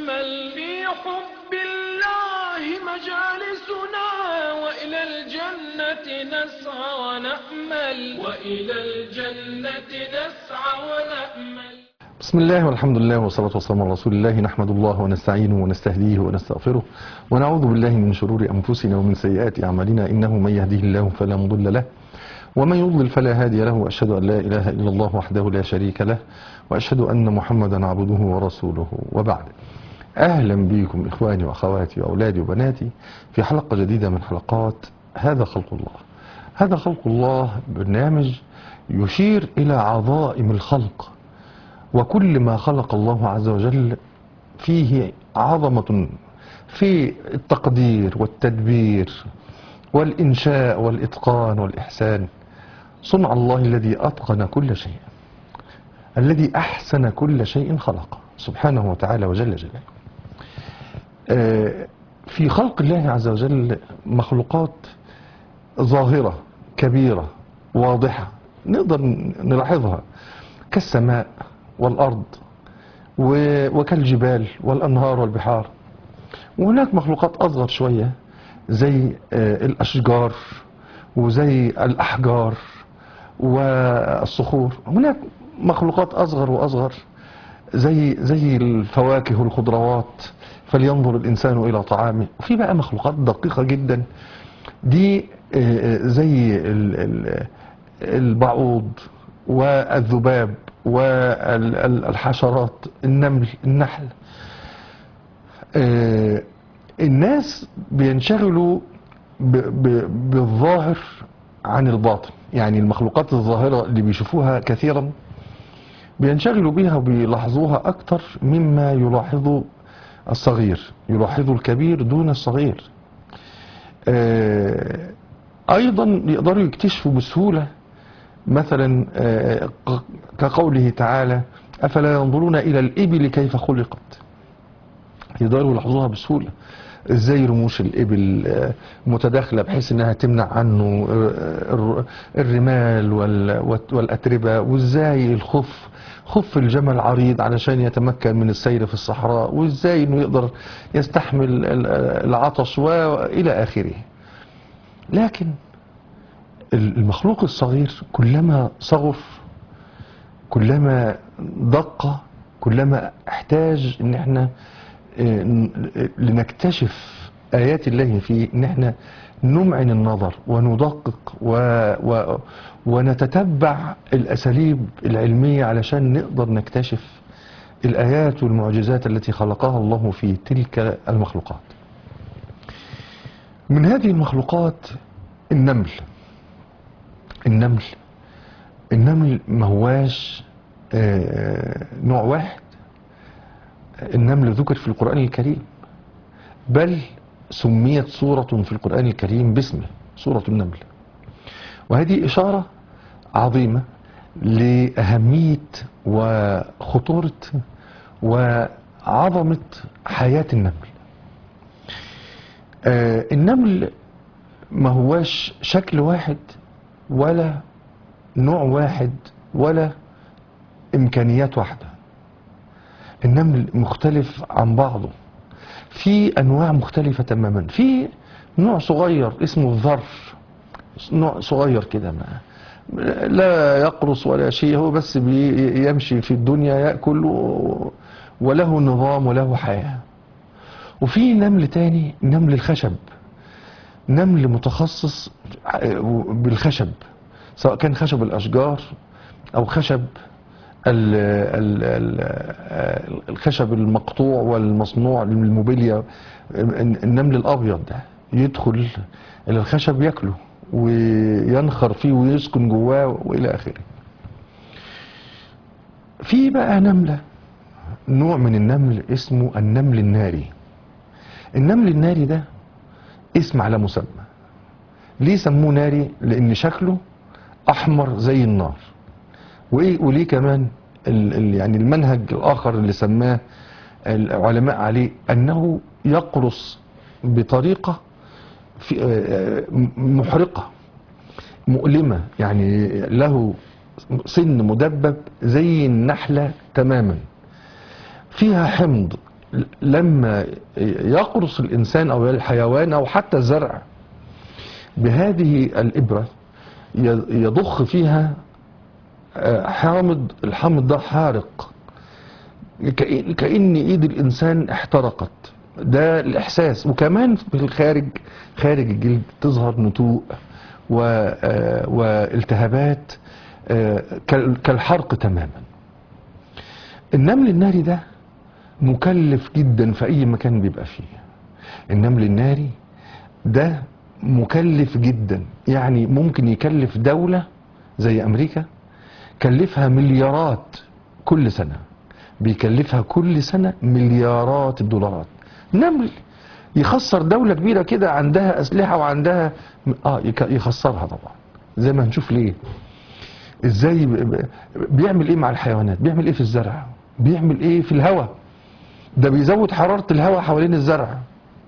ونأمل في حب الله مجالسنا وإلى الجنة نسعى ونأمل وإلى الجنة نسعى ونأمل بسم الله والحمد لله والصلاة والسلام على رسول الله نحمد الله ونستعينه ونستهديه ونستغفره ونعوذ بالله من شرور أنفسنا ومن سيئات أعمالنا إنه من يهديه الله فلا مضل له ومن يضلل فلا هادي له وأشهد أن لا إله إلا الله وحده لا شريك له وأشهد أن محمدا عبده ورسوله وبعد أهلا بكم إخواني وأخواتي وأولادي وبناتي في حلقة جديدة من حلقات هذا خلق الله هذا خلق الله برنامج يشير إلى عظائم الخلق وكل ما خلق الله عز وجل فيه عظمة في التقدير والتدبير والإنشاء والإتقان والإحسان صنع الله الذي أتقن كل شيء الذي أحسن كل شيء خلقه سبحانه وتعالى وجل جلاله آه، في خلق الله عز وجل مخلوقات ظاهرة كبيرة واضحة نقدر نلاحظها كالسماء والأرض و- وكالجبال والأنهار والبحار وهناك مخلوقات أصغر شوية زي آه، الأشجار وزي الأحجار والصخور هناك مخلوقات أصغر وأصغر زي زي الفواكه والخضروات فلينظر الإنسان إلى طعامه وفي بقى مخلوقات دقيقة جدا دي آه، آه، زي ال- ال- البعوض والذباب والحشرات النمل النحل آه، الناس بينشغلوا ب- ب- بالظاهر عن الباطن يعني المخلوقات الظاهرة اللي بيشوفوها كثيرا بينشغلوا بيها وبيلاحظوها أكتر مما يلاحظوا الصغير يلاحظوا الكبير دون الصغير آه، أيضا يقدروا يكتشفوا بسهولة مثلا آه، ق- كقوله تعالى أفلا ينظرون إلى الإبل كيف خلقت يقدروا يلاحظوها بسهولة ازاي رموش الإبل آه، متداخلة بحيث انها تمنع عنه آه، الر- الرمال وال- والأتربة وازاي الخف خف الجمل عريض علشان يتمكن من السير في الصحراء وازاي انه يقدر يستحمل ال- العطش والى اخره لكن المخلوق الصغير كلما صغر كلما دق كلما احتاج ان احنا آه، ن- لنكتشف ايات الله فيه ان احنا نمعن النظر وندقق و و ونتتبع الاساليب العلميه علشان نقدر نكتشف الايات والمعجزات التي خلقها الله في تلك المخلوقات. من هذه المخلوقات النمل. النمل النمل ما هواش آه، نوع واحد النمل ذكر في القرآن الكريم بل سميت سورة في القرآن الكريم باسمه سورة النمل وهذه إشارة عظيمة لأهمية وخطورة وعظمة حياة النمل آه، النمل ما هواش شكل واحد ولا نوع واحد ولا إمكانيات واحدة النمل مختلف عن بعضه في أنواع مختلفة تماما في نوع صغير اسمه الظرف نوع صغير كده ما لا يقرص ولا شيء هو بس بيمشي في الدنيا يأكل و- وله نظام وله حياة وفي نمل تاني نمل الخشب نمل متخصص بالخشب سواء كان خشب الأشجار أو خشب ال ال ال الخشب المقطوع والمصنوع للموبيليا النمل الأبيض ده يدخل إلى الخشب ياكله وينخر فيه ويسكن جواه وإلى آخره في بقى نملة نوع من النمل اسمه النمل الناري النمل الناري ده اسم على مسمى ليه سموه ناري لان شكله احمر زي النار وايه وليه كمان ال ال يعني المنهج الاخر اللي سماه العلماء عليه انه يقرص بطريقه في آه، آه، محرقه مؤلمه يعني له سن مدبب زي النحله تماما فيها حمض لما يقرص الإنسان أو الحيوان أو حتى الزرع بهذه الإبرة يضخ فيها آه، حامض الحامض ده حارق كأن كأن إيد الإنسان احترقت ده الإحساس وكمان في الخارج خارج الجلد تظهر نتوء و- آه، والتهابات آه، كال- كالحرق تماما النمل الناري ده مكلف جدا في اي مكان بيبقى فيه النمل الناري ده مكلف جدا يعني ممكن يكلف دولة زي امريكا كلفها مليارات كل سنة بيكلفها كل سنة مليارات الدولارات نمل يخسر دولة كبيرة كده عندها اسلحة وعندها اه يك- يخسرها طبعا زي ما هنشوف ليه ازاي ب- ب- بيعمل ايه مع الحيوانات بيعمل ايه في الزرع بيعمل ايه في الهواء ده بيزود حرارة الهواء حوالين الزرع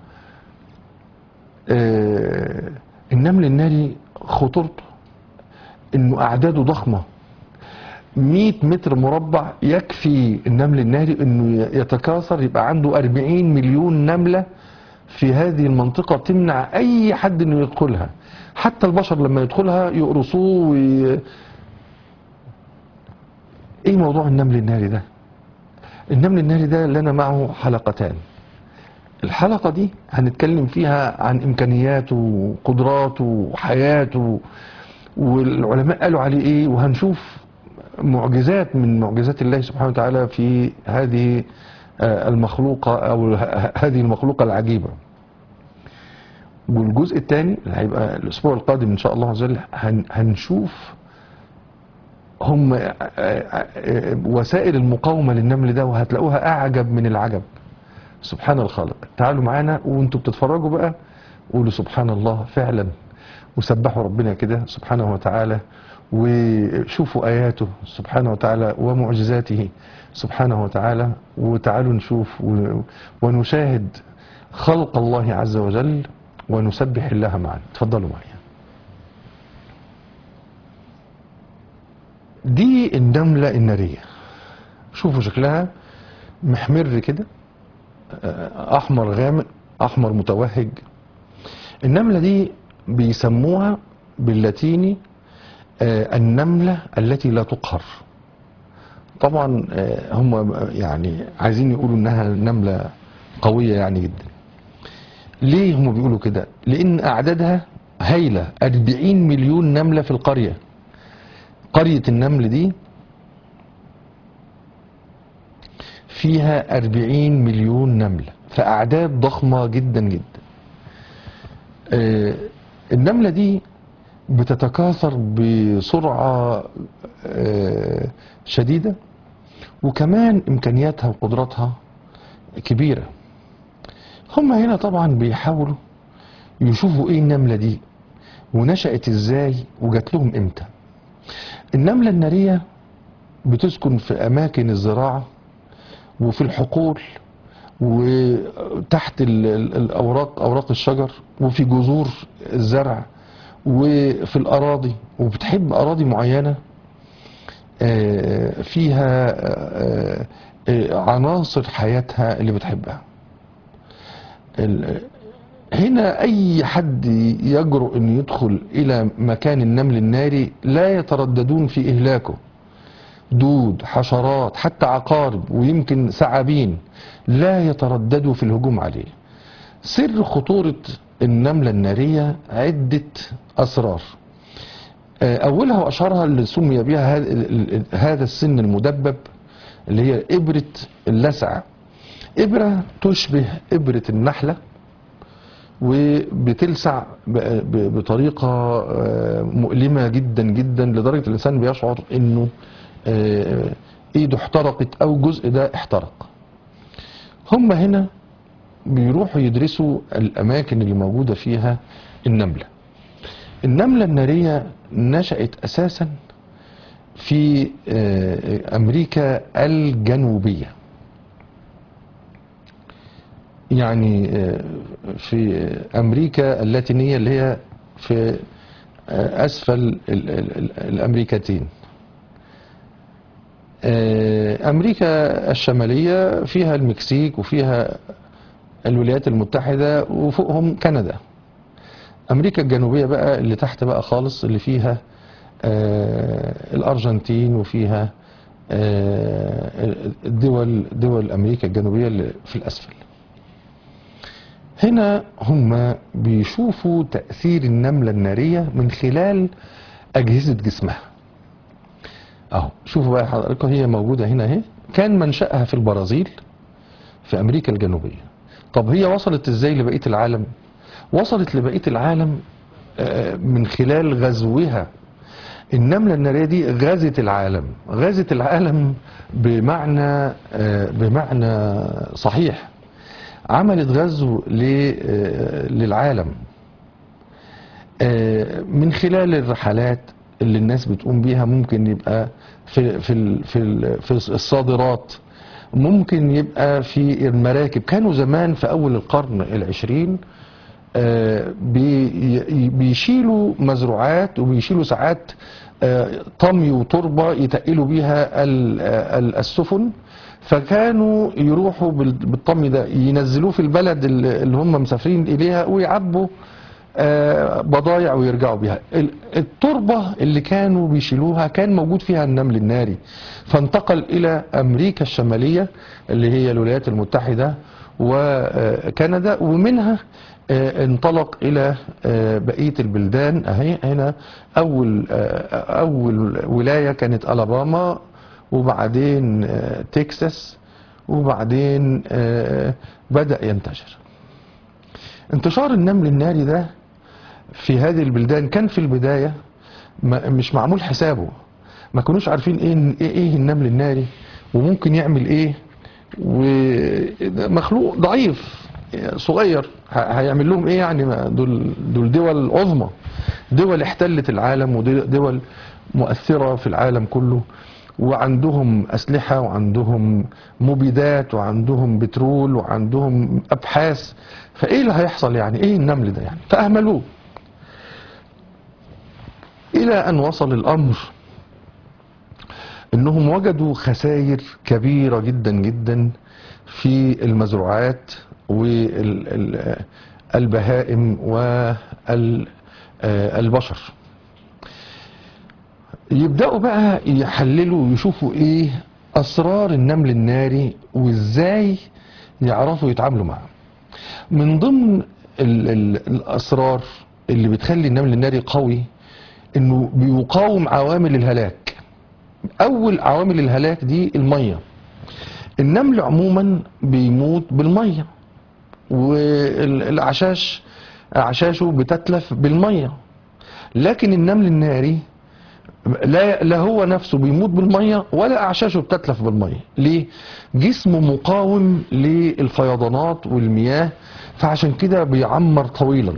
آه النمل الناري خطورته انه اعداده ضخمة 100 متر مربع يكفي النمل الناري انه يتكاثر يبقى عنده 40 مليون نملة في هذه المنطقة تمنع اي حد انه يدخلها حتى البشر لما يدخلها يقرصوه وي... ايه موضوع النمل الناري ده النمل الناري ده لنا معه حلقتان الحلقة دي هنتكلم فيها عن إمكانياته وقدراته وحياته والعلماء قالوا عليه إيه وهنشوف معجزات من معجزات الله سبحانه وتعالى في هذه آه، المخلوقة أو ه- هذه المخلوقة العجيبة والجزء الثاني اللي هيبقى الأسبوع القادم إن شاء الله عز وجل هن- هنشوف هم آه، آه، وسائل المقاومة للنمل ده وهتلاقوها أعجب من العجب سبحان الخالق تعالوا معانا وانتوا بتتفرجوا بقى قولوا سبحان الله فعلا وسبحوا ربنا كده سبحانه وتعالى وشوفوا آياته سبحانه وتعالى ومعجزاته سبحانه وتعالى وتعالوا نشوف و- ونشاهد خلق الله عز وجل ونسبح الله معا تفضلوا معي دي النملة النارية شوفوا شكلها محمر كده آه، احمر غامق احمر متوهج النملة دي بيسموها باللاتيني آه، النملة التي لا تقهر طبعا آه، هم يعني عايزين يقولوا انها نملة قوية يعني جدا ليه هم بيقولوا كده لان اعدادها هايلة 40 مليون نملة في القرية قرية النمل دي فيها 40 مليون نملة فأعداد ضخمة جدا جدا آه، النملة دي بتتكاثر بسرعة آه، شديدة وكمان إمكانياتها وقدراتها كبيرة هم هنا طبعا بيحاولوا يشوفوا ايه النملة دي ونشأت ازاي وجات لهم امتى النملة النارية بتسكن في أماكن الزراعة وفي الحقول وتحت ال- ال- الأوراق أوراق الشجر وفي جذور الزرع وفي الأراضي وبتحب أراضي معينة آه، فيها آه، آه، عناصر حياتها اللي بتحبها ال- هنا اي حد يجرؤ انه يدخل الى مكان النمل الناري لا يترددون في اهلاكه دود حشرات حتى عقارب ويمكن ثعابين لا يترددوا في الهجوم عليه سر خطورة النملة النارية عدة أسرار آه، أولها وأشهرها اللي سمي بها هذا- ال- ال- هذا السن المدبب اللي هي إبرة اللسع إبرة تشبه إبرة النحلة وبتلسع ب- ب- بطريقة آه، مؤلمة جدا جدا لدرجة الإنسان بيشعر إنه آه، إيده احترقت أو جزء ده احترق هم هنا بيروحوا يدرسوا الأماكن اللي موجودة فيها النملة النملة النارية نشأت أساسا في آه، أمريكا الجنوبية يعني آه، في أمريكا اللاتينية اللي هي في آه، أسفل ال- ال- ال- الأمريكتين آه، امريكا الشماليه فيها المكسيك وفيها الولايات المتحده وفوقهم كندا امريكا الجنوبيه بقى اللي تحت بقى خالص اللي فيها آه، الارجنتين وفيها آه، الدول دول امريكا الجنوبيه اللي في الاسفل هنا هم بيشوفوا تاثير النمله الناريه من خلال اجهزه جسمها اهو شوفوا بقى حضراتكم هي موجوده هنا اهي كان منشأها في البرازيل في امريكا الجنوبيه طب هي وصلت ازاي لبقيه العالم وصلت لبقيه العالم آه، من خلال غزوها النمله الناريه دي غزت العالم غزت العالم بمعنى آه، بمعنى صحيح عملت غزو ل- آه، للعالم آه، من خلال الرحلات اللي الناس بتقوم بيها ممكن يبقى في في ال- في ال- في الصادرات ممكن يبقى في المراكب كانوا زمان في اول القرن العشرين آه، بي- بيشيلوا مزروعات وبيشيلوا ساعات آه، طمي وتربه يتقلوا بيها ال- ال- السفن فكانوا يروحوا بال- بالطمي ده ينزلوه في البلد اللي اللي هم مسافرين اليها ويعبوا آه، بضايع ويرجعوا بيها ال- التربة اللي كانوا بيشيلوها كان موجود فيها النمل الناري فانتقل إلى أمريكا الشمالية اللي هي الولايات المتحدة وكندا ومنها آه، انطلق إلى آه، بقية البلدان أهي هنا أول آه، أول ولاية كانت ألاباما وبعدين آه، تكساس وبعدين آه، بدأ ينتشر انتشار النمل الناري ده في هذه البلدان كان في البداية ما مش معمول حسابه ما كانوش عارفين ايه ايه, إيه النمل الناري وممكن يعمل ايه ومخلوق ضعيف صغير ه- هيعمل لهم ايه يعني ما دول دول دول عظمى دول احتلت العالم ودول مؤثرة في العالم كله وعندهم أسلحة وعندهم مبيدات وعندهم بترول وعندهم أبحاث فإيه اللي هيحصل يعني إيه النمل ده يعني فأهملوه إلى أن وصل الأمر أنهم وجدوا خسائر كبيرة جدا جدا في المزروعات والبهائم والبشر يبدأوا بقى يحللوا ويشوفوا ايه اسرار النمل الناري وازاي يعرفوا يتعاملوا معاه من ضمن ال ال الاسرار اللي بتخلي النمل الناري قوي انه بيقاوم عوامل الهلاك اول عوامل الهلاك دي الميه النمل عموما بيموت بالميه والعشاش اعشاشه بتتلف بالميه لكن النمل الناري لا لا هو نفسه بيموت بالميه ولا اعشاشه بتتلف بالميه ليه جسمه مقاوم للفيضانات والمياه فعشان كده بيعمر طويلا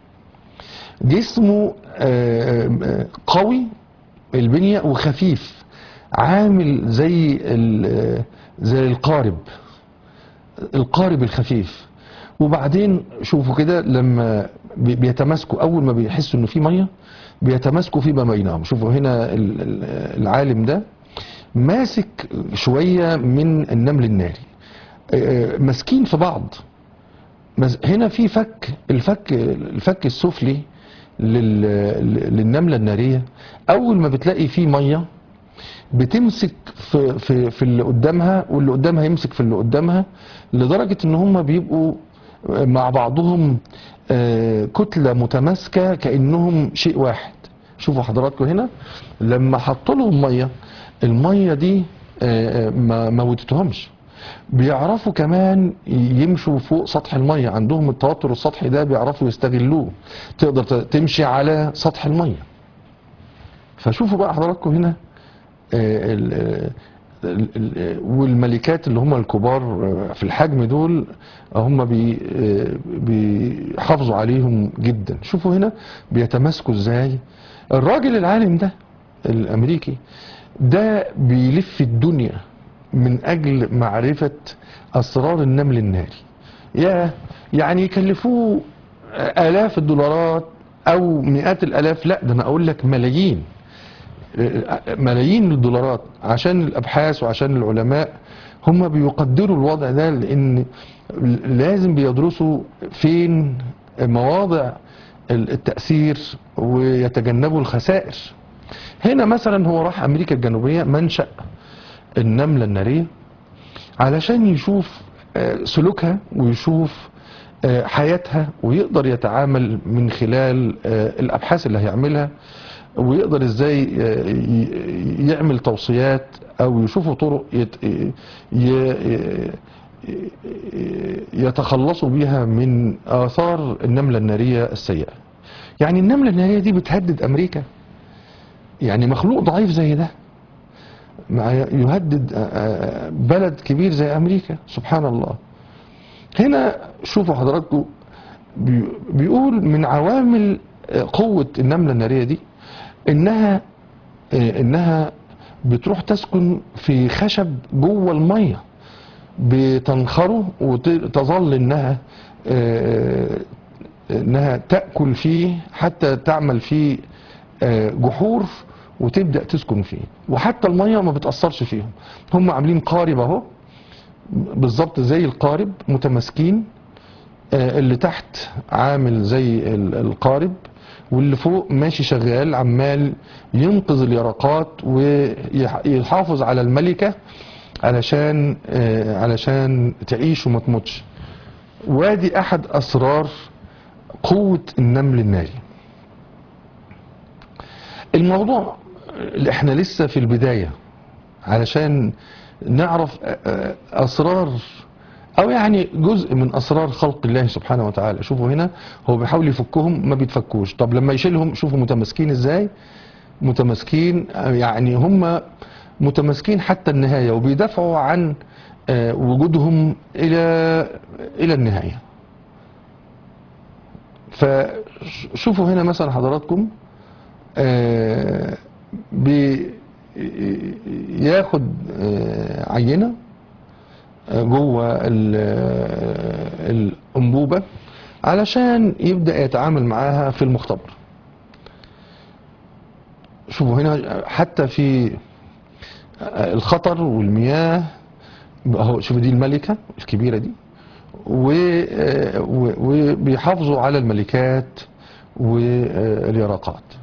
جسمه آه، آه، قوي البنيه وخفيف عامل زي ال- زي القارب القارب الخفيف وبعدين شوفوا كده لما بي- بيتماسكوا اول ما بيحسوا انه في ميه بيتماسكوا فيما بينهم شوفوا هنا ال- ال- العالم ده ماسك شويه من النمل الناري آه، ماسكين في بعض مس- هنا في فك الفك الفك السفلي لل- للنمله الناريه اول ما بتلاقي فيه ميه بتمسك في في في اللي قدامها واللي قدامها يمسك في اللي قدامها لدرجه ان هم بيبقوا مع بعضهم آه، كتله متماسكه كانهم شيء واحد شوفوا حضراتكم هنا لما حطوا لهم ميه الميه دي آه، ما موتتهمش بيعرفوا كمان يمشوا فوق سطح الميه عندهم التوتر السطحي ده بيعرفوا يستغلوه تقدر ت- تمشي على سطح الميه فشوفوا بقى حضراتكم هنا آه، ال- ال- ال- والملكات اللي هم الكبار آه، في الحجم دول هم بي آه، بيحافظوا عليهم جدا شوفوا هنا بيتماسكوا ازاي الراجل العالم ده الامريكي ده بيلف الدنيا من اجل معرفة اسرار النمل الناري يا يعني يكلفوه الاف الدولارات او مئات الالاف لا ده انا اقول لك ملايين ملايين الدولارات عشان الابحاث وعشان العلماء هم بيقدروا الوضع ده لان لازم بيدرسوا فين مواضع التأثير ويتجنبوا الخسائر هنا مثلا هو راح امريكا الجنوبية منشأ النملة النارية علشان يشوف آه، سلوكها ويشوف آه، حياتها ويقدر يتعامل من خلال آه، الابحاث اللي هيعملها ويقدر ازاي آه، ي- يعمل توصيات او يشوفوا طرق يت- ي- ي- يتخلصوا بيها من اثار النملة النارية السيئة يعني النملة النارية دي بتهدد امريكا يعني مخلوق ضعيف زي ده مع يهدد آه، آه، بلد كبير زي امريكا سبحان الله هنا شوفوا حضراتكم بي- بيقول من عوامل آه، قوة النملة النارية دي انها آه، انها بتروح تسكن في خشب جوه المية بتنخره وتظل انها آه، انها تأكل فيه حتى تعمل فيه آه، جحور وتبدأ تسكن فيه وحتى المية ما بتأثرش فيهم هم عاملين قارب اهو بالظبط زي القارب متماسكين آه، اللي تحت عامل زي ال- القارب واللي فوق ماشي شغال عمال ينقذ اليرقات ويحافظ على الملكة علشان آه، علشان تعيش وما تموتش وادي احد اسرار قوة النمل الناري الموضوع اللي احنا لسه في البداية علشان نعرف آه، آه، اسرار او يعني جزء من اسرار خلق الله سبحانه وتعالى شوفوا هنا هو بيحاول يفكهم ما بيتفكوش طب لما يشيلهم شوفوا متماسكين ازاي متماسكين آه، يعني هم متماسكين حتى النهاية وبيدافعوا عن آه، وجودهم الى الى النهاية فشوفوا هنا مثلا حضراتكم آه، بياخد آه، عينة آه، جوه ال- آه، الأنبوبة علشان يبدأ يتعامل معاها في المختبر شوفوا هنا حتى في آه، الخطر والمياه اهو شوفوا دي الملكة الكبيرة دي و- آه، و- وبيحافظوا على الملكات واليرقات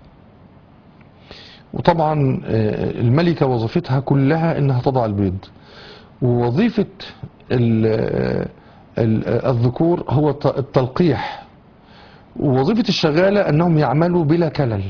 وطبعا آه، الملكة وظيفتها كلها انها تضع البيض ووظيفة ال- ال- الذكور هو الت- التلقيح ووظيفة الشغالة انهم يعملوا بلا كلل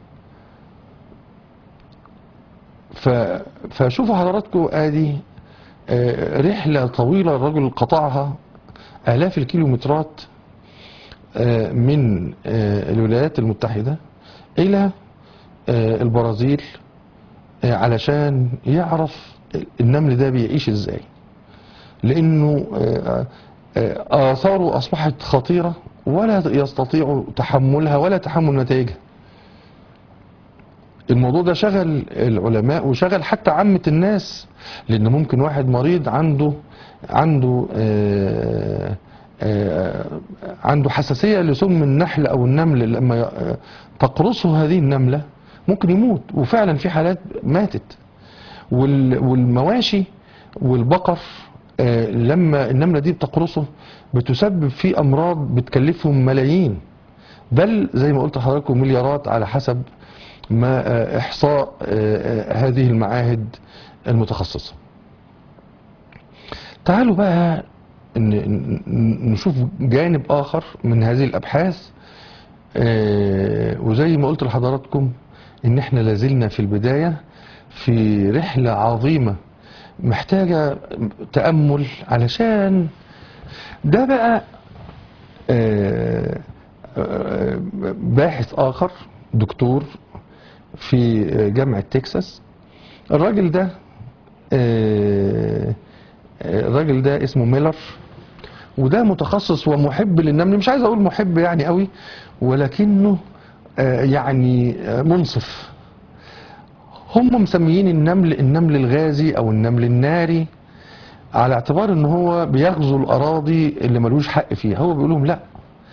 ف... فشوفوا حضراتكم ادي آه، رحلة طويلة الرجل قطعها آلاف الكيلومترات آه، من آه، الولايات المتحدة إلى آه، البرازيل آه، علشان يعرف النمل ده بيعيش ازاي لانه آه، آه، اثاره اصبحت خطيرة ولا يستطيع تحملها ولا تحمل نتائجها الموضوع ده شغل العلماء وشغل حتى عامة الناس لان ممكن واحد مريض عنده عنده آه، آه، عنده حساسية لسم النحل او النمل لما ي- تقرصه هذه النملة ممكن يموت وفعلا في حالات ماتت وال- والمواشي والبقر آه، لما النملة دي بتقرصه بتسبب فيه امراض بتكلفهم ملايين بل زي ما قلت لحضراتكم مليارات على حسب ما آه، احصاء آه، آه، هذه المعاهد المتخصصة تعالوا بقى ن- ن- نشوف جانب اخر من هذه الابحاث آه، وزي ما قلت لحضراتكم ان احنا لازلنا في البداية في رحلة عظيمة محتاجة تأمل علشان ده بقى آه، آه، باحث آخر دكتور في جامعة تكساس الراجل ده آه، آه، الراجل ده اسمه ميلر وده متخصص ومحب للنمل مش عايز اقول محب يعني قوي ولكنه آه، يعني آه، منصف هم مسميين النمل النمل الغازي او النمل الناري على اعتبار ان هو بيغزو الاراضي اللي ملوش حق فيها هو بيقول لهم لا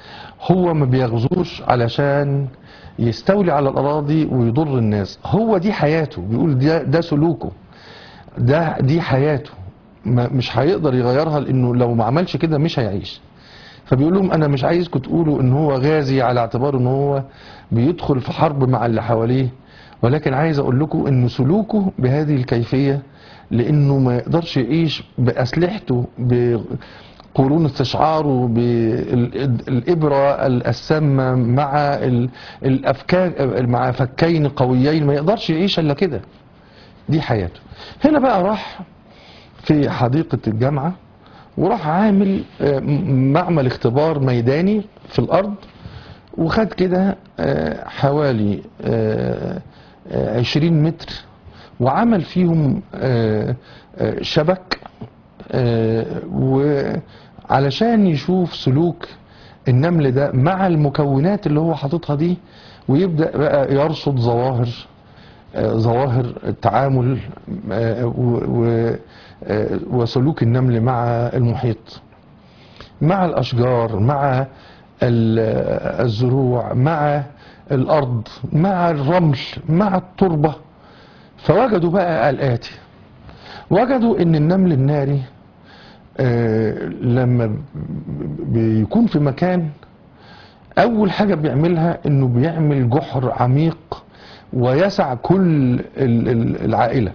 هو ما بيغزوش علشان يستولي على الأراضي ويضر الناس هو دي حياته بيقول ده, ده سلوكه ده دي حياته ما مش هيقدر يغيرها لأنه لو ما عملش كده مش هيعيش فبيقول لهم انا مش عايزكم تقولوا ان هو غازي على اعتبار ان هو بيدخل في حرب مع اللي حواليه ولكن عايز اقول لكم ان سلوكه بهذه الكيفيه لانه ما يقدرش يعيش باسلحته بقرون استشعاره بالابره السامه مع ال- الافكاك مع فكين قويين ما يقدرش يعيش الا كده دي حياته هنا بقى راح في حديقه الجامعه وراح عامل آه، م- معمل اختبار ميداني في الارض وخد كده آه، حوالي آه، آه، 20 متر وعمل فيهم آه، آه، شبك آه، وعلشان يشوف سلوك النمل ده مع المكونات اللي هو حاططها دي ويبدأ بقى يرصد ظواهر آه، ظواهر التعامل آه، و- و- آه، وسلوك النمل مع المحيط مع الأشجار مع ال- الزروع مع الأرض مع الرمل مع التربة فوجدوا بقى الآتي وجدوا ان النمل الناري آه، لما بيكون في مكان اول حاجة بيعملها انه بيعمل جحر عميق ويسع كل ال- ال- العائلة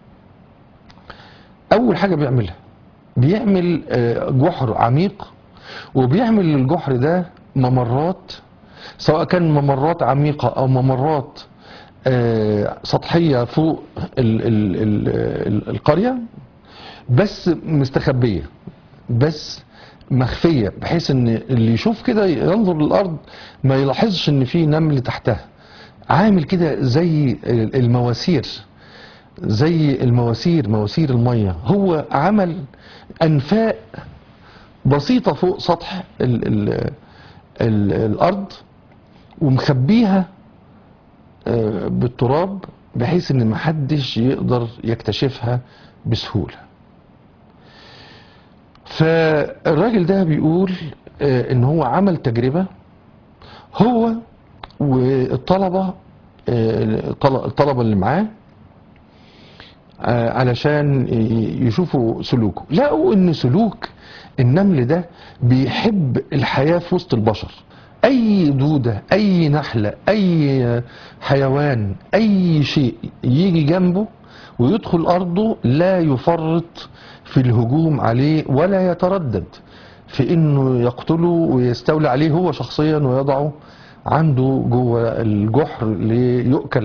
اول حاجة بيعملها بيعمل آه، جحر عميق وبيعمل الجحر ده ممرات سواء كان ممرات عميقة او ممرات آه، سطحية فوق ال ال ال ال القرية بس مستخبية بس مخفية بحيث ان اللي يشوف كده ينظر للارض ما يلاحظش ان في نمل تحتها عامل كده زي المواسير زي المواسير مواسير المية هو عمل انفاق بسيطة فوق سطح ال ال ال الارض ومخبيها آه، بالتراب بحيث ان محدش يقدر يكتشفها بسهولة فالراجل ده بيقول آه، ان هو عمل تجربة هو والطلبة آه، الطل- الطلبة اللي معاه آه، علشان ي- يشوفوا سلوكه لقوا ان سلوك النمل ده بيحب الحياة في وسط البشر اي دودة اي نحلة اي حيوان اي شيء يجي جنبه ويدخل ارضه لا يفرط في الهجوم عليه ولا يتردد في انه يقتله ويستولي عليه هو شخصيا ويضعه عنده جوه الجحر ليؤكل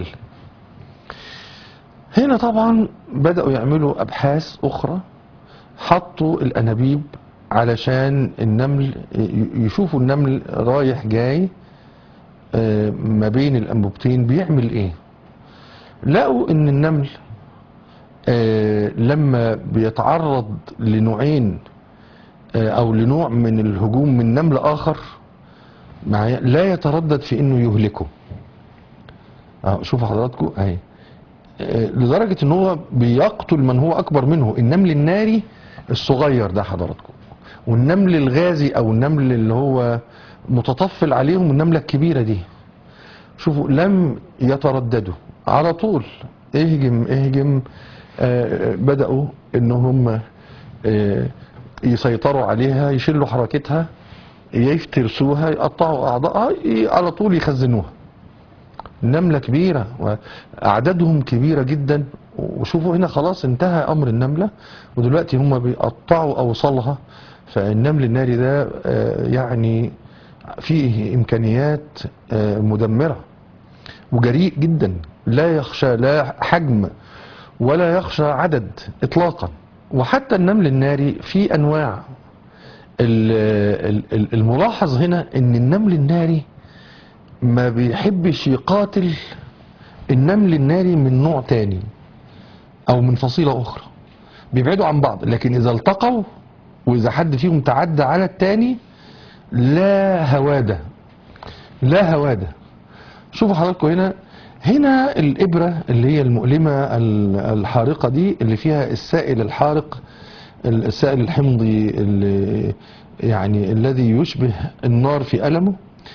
هنا طبعا بدأوا يعملوا أبحاث أخرى حطوا الأنابيب علشان النمل ي- يشوفوا النمل رايح جاي آه، ما بين الأنبوبتين بيعمل إيه لقوا إن النمل آه، لما بيتعرض لنوعين آه، أو لنوع من الهجوم من نمل آخر معايا لا يتردد في إنه يهلكه أهو شوفوا حضراتكم أهي آه، لدرجة ان هو بيقتل من هو اكبر منه النمل الناري الصغير ده حضراتكم والنمل الغازي او النمل اللي هو متطفل عليهم النملة الكبيرة دي شوفوا لم يترددوا على طول اهجم اهجم آه، بدأوا ان هم آه، يسيطروا عليها يشيلوا حركتها يفترسوها يقطعوا اعضائها ي- على طول يخزنوها نملة كبيرة وأعدادهم كبيرة جدا وشوفوا هنا خلاص انتهى أمر النملة ودلوقتي هم بيقطعوا أوصالها فالنمل الناري ده آه، يعني فيه إمكانيات آه، مدمرة وجريء جدا لا يخشى لا حجم ولا يخشى عدد إطلاقا وحتى النمل الناري في أنواع ال- ال- الملاحظ هنا ان النمل الناري ما بيحبش يقاتل النمل الناري من نوع تاني او من فصيلة اخرى بيبعدوا عن بعض لكن اذا التقوا واذا حد فيهم تعدى على التاني لا هوادة لا هوادة شوفوا حضراتكم هنا هنا الإبرة اللي هي المؤلمة ال- الحارقة دي اللي فيها السائل الحارق السائل الحمضي اللي يعني الذي يشبه النار في ألمه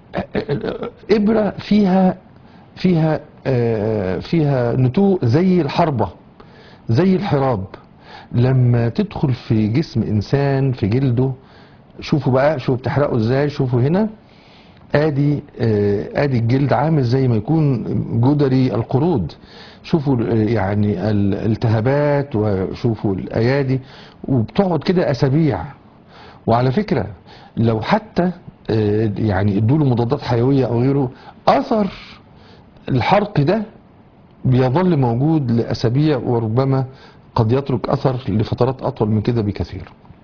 إبرة فيها فيها آه، فيها نتوء زي الحربة زي الحراب لما تدخل في جسم إنسان في جلده شوفوا بقى شوفوا بتحرقه ازاي شوفوا هنا ادي آه، ادي الجلد عامل زي ما يكون جدري القرود شوفوا آه، يعني الالتهابات وشوفوا الايادي وبتقعد كده اسابيع وعلى فكرة لو حتى آه، يعني ادوله مضادات حيوية او غيره اثر الحرق ده بيظل موجود لاسابيع وربما قد يترك اثر لفترات اطول من كده بكثير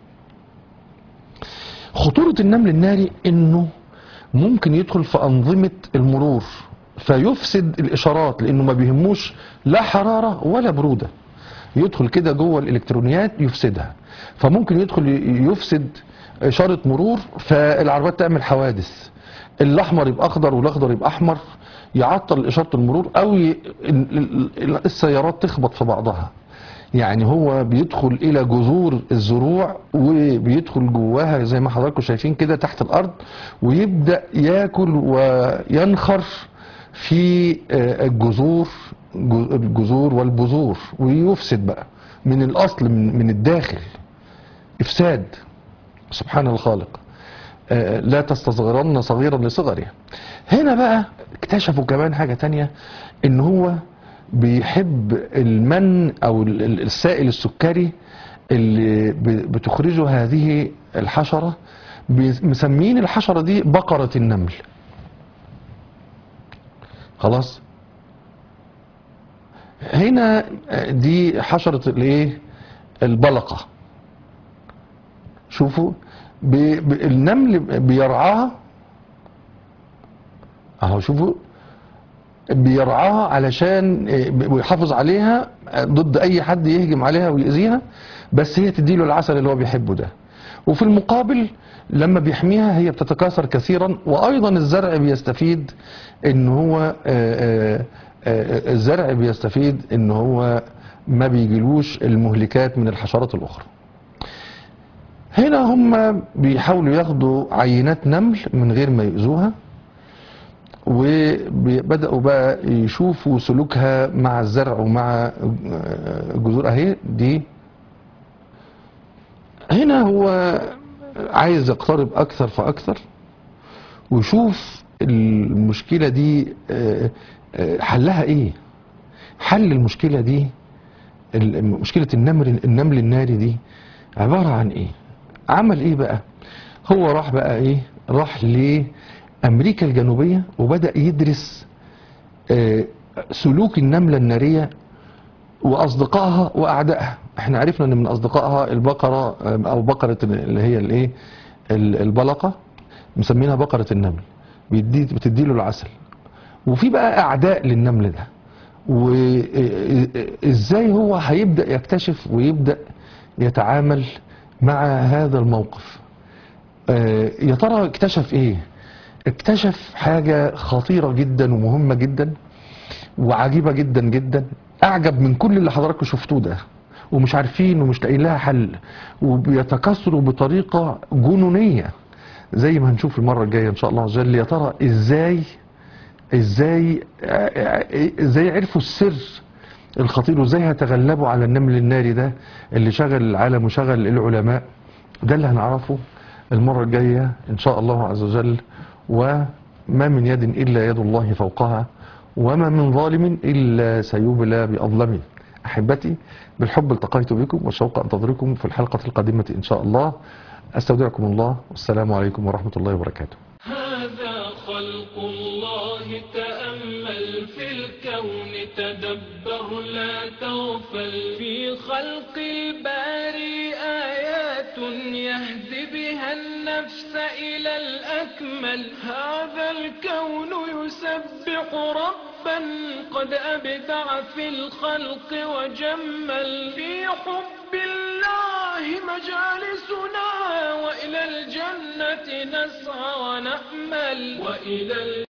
خطورة النمل الناري انه ممكن يدخل في انظمة المرور فيفسد الاشارات لانه ما بيهموش لا حرارة ولا برودة يدخل كده جوه الالكترونيات يفسدها فممكن يدخل يفسد اشارة مرور فالعربيات تعمل حوادث الاحمر يبقى اخضر والاخضر يبقى احمر يعطل اشارة المرور او ي... ال- ال- ال- السيارات تخبط في بعضها يعني هو بيدخل الى جذور الزروع وبيدخل جواها زي ما حضراتكم شايفين كده تحت الارض ويبدا ياكل وينخر في آه، الجذور جو- الجذور والبذور ويفسد بقى من الاصل من من الداخل افساد سبحان الخالق آه، لا تستصغرن صغيرا لصغره هنا بقى اكتشفوا كمان حاجة تانية ان هو بيحب المن او ال- ال- السائل السكري اللي ب- بتخرجه هذه الحشرة بي- مسمين الحشرة دي بقرة النمل خلاص هنا آه، دي حشرة الايه البلقة شوفوا بي بي النمل بيرعاها اهو شوفوا بيرعاها علشان آه، ويحافظ عليها آه، ضد اي حد يهجم عليها ويأذيها بس هي تديله العسل اللي هو بيحبه ده وفي المقابل لما بيحميها هي بتتكاثر كثيرا وايضا الزرع بيستفيد ان هو آه، آه، آه، الزرع بيستفيد ان هو ما بيجيلوش المهلكات من الحشرات الاخرى هنا هم بيحاولوا ياخدوا عينات نمل من غير ما يؤذوها وبدأوا بقى يشوفوا سلوكها مع الزرع ومع الجذور اهي دي هنا هو عايز يقترب اكثر فاكثر ويشوف المشكلة دي آه، آه، حلها ايه حل المشكلة دي ال- مشكلة النمر النمل الناري دي عبارة عن ايه عمل ايه بقى هو راح بقى ايه راح لامريكا الجنوبية وبدأ يدرس آه، سلوك النملة النارية واصدقائها واعدائها احنا عرفنا ان من اصدقائها البقرة آه، او بقرة اللي هي الايه ال- البلقة مسمينها بقرة النمل بيدي بتدي له العسل وفي بقى اعداء للنمل ده وازاي هو هيبدأ يكتشف ويبدأ يتعامل مع هذا الموقف آه، يا ترى اكتشف ايه اكتشف حاجة خطيرة جدا ومهمة جدا وعجيبة جدا جدا اعجب من كل اللي حضراتكم شفتوه ده ومش عارفين ومش لاقيين لها حل وبيتكاثروا بطريقة جنونية زي ما هنشوف المرة الجاية ان شاء الله عز وجل يا ترى ازاي ازاي ازاي عرفوا السر الخطير وازاي هيتغلبوا على النمل الناري ده اللي شغل العالم وشغل العلماء ده اللي هنعرفه المرة الجاية ان شاء الله عز وجل وما من يد الا يد الله فوقها وما من ظالم الا سيبلى باظلمه احبتي بالحب التقيت بكم والشوق انتظركم في الحلقة القادمة ان شاء الله استودعكم الله والسلام عليكم ورحمة الله وبركاته هذا خلق الله تأمل في الكون تدبر لا تغفل في خلق الباري آيات يهدي بها النفس إلى الأكمل هذا الكون يسبح ربا قد أبدع في الخلق وجمل في حب الله مجالسنا وإلى الجنة نسعى ونأمل وإلى